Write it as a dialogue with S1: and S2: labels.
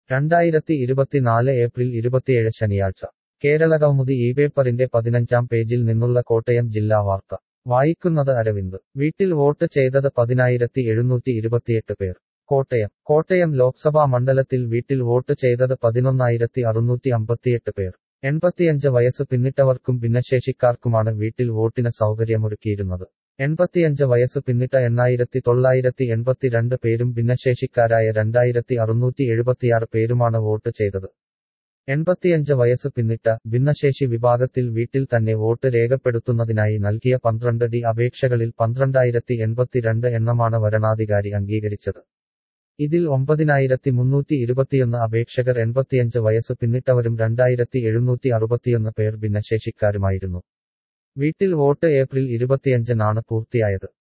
S1: രണ്ടായിരത്തി ഇരുപത്തിനാല് ഏപ്രിൽ ഇരുപത്തിയേഴ് ശനിയാഴ്ച കേരള കൗമുദി ഈ പേപ്പറിന്റെ പതിനഞ്ചാം പേജിൽ നിന്നുള്ള കോട്ടയം ജില്ലാ വാർത്ത വായിക്കുന്നത് അരവിന്ദ് വീട്ടിൽ വോട്ട് ചെയ്തത് പതിനായിരത്തി എഴുന്നൂറ്റി ഇരുപത്തിയെട്ട് പേർ കോട്ടയം കോട്ടയം ലോക്സഭാ മണ്ഡലത്തിൽ വീട്ടിൽ വോട്ട് ചെയ്തത് പതിനൊന്നായിരത്തി അറുന്നൂറ്റി അമ്പത്തിയെട്ട് പേർ എൺപത്തിയഞ്ച് വയസ്സ് പിന്നിട്ടവർക്കും ഭിന്നശേഷിക്കാർക്കുമാണ് വീട്ടിൽ വോട്ടിന് സൗകര്യമൊരുക്കിയിരുന്നത് എൺപത്തിയഞ്ച് വയസ്സ് പിന്നിട്ട എണ്ണായിരത്തി തൊള്ളായിരത്തി എൺപത്തിരണ്ട് പേരും ഭിന്നശേഷിക്കാരായ രണ്ടായിരത്തി അറുന്നൂറ്റി എഴുപത്തിയാറ് പേരുമാണ് വോട്ട് ചെയ്തത് എൺപത്തിയഞ്ച് വയസ്സ് പിന്നിട്ട ഭിന്നശേഷി വിഭാഗത്തിൽ വീട്ടിൽ തന്നെ വോട്ട് രേഖപ്പെടുത്തുന്നതിനായി നൽകിയ പന്ത്രണ്ട് ഡി അപേക്ഷകളിൽ പന്ത്രണ്ടായിരത്തി എൺപത്തിരണ്ട് എണ്ണമാണ് വരണാധികാരി അംഗീകരിച്ചത് ഇതിൽ ഒമ്പതിനായിരത്തി മുന്നൂറ്റി ഇരുപത്തിയൊന്ന് അപേക്ഷകർ എൺപത്തിയഞ്ച് വയസ്സ് പിന്നിട്ടവരും രണ്ടായിരത്തി എഴുന്നൂറ്റി അറുപത്തിയൊന്ന് പേർ ഭിന്നശേഷിക്കാരുമായിരുന്നു വീട്ടിൽ വോട്ട് ഏപ്രിൽ ഇരുപത്തിയഞ്ചിനാണ് പൂർത്തിയായത്